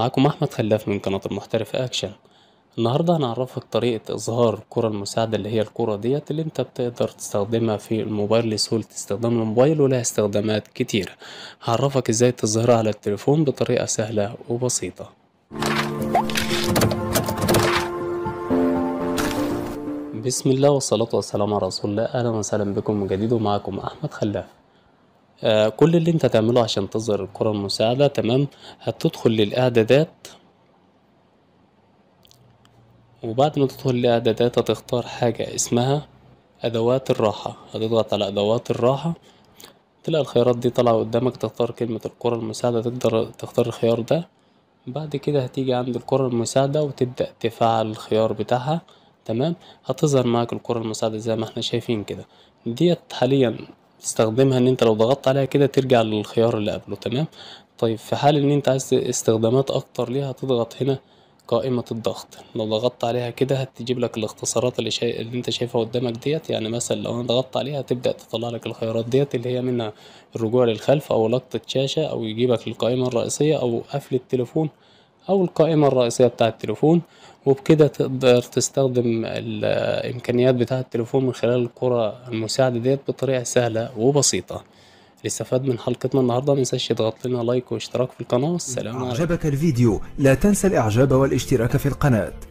معكم أحمد خلاف من قناة المحترف أكشن النهاردة هنعرفك طريقة إظهار الكرة المساعدة اللي هي الكرة ديت اللي انت بتقدر تستخدمها في الموبايل لسهولة استخدام الموبايل ولها استخدامات كتيرة هعرفك ازاي تظهرها على التليفون بطريقة سهلة وبسيطة بسم الله والصلاة والسلام على رسول الله أهلا وسهلا بكم من جديد ومعكم أحمد خلاف آه كل اللي انت تعمله عشان تظهر الكرة المساعدة تمام هتدخل للإعدادات وبعد ما تدخل لإعدادات هتختار حاجة اسمها أدوات الراحة هتضغط على أدوات الراحة تلاقي الخيارات دي طالعة قدامك تختار كلمة الكرة المساعدة تقدر تختار الخيار ده بعد كده هتيجي عند الكرة المساعدة وتبدأ تفعل الخيار بتاعها تمام هتظهر معاك الكرة المساعدة زي ما احنا شايفين كده ديت حاليا تستخدمها ان انت لو ضغطت عليها كده ترجع للخيار اللي قبله تمام طيب في حال ان انت عايز استخدامات اكتر ليها هتضغط هنا قائمة الضغط لو ضغطت عليها كده هتجيب لك الاختصارات اللي, شاي... اللي انت شايفها قدامك ديت يعني مثلا لو انا ضغطت عليها هتبدأ تطلع لك الخيارات ديت اللي هي منها الرجوع للخلف او لقطة شاشة او يجيبك للقائمة الرئيسية او قفل التليفون او القائمة الرئيسية بتاع التليفون وبكده تقدر تستخدم الامكانيات بتاع التليفون من خلال الكرة المساعدة ديت بطريقة سهلة وبسيطة اللي استفاد من حلقتنا النهاردة منساش تضغط لنا لايك واشتراك في القناة والسلام عليكم أعجبك الفيديو لا تنسى الإعجاب والاشتراك في القناة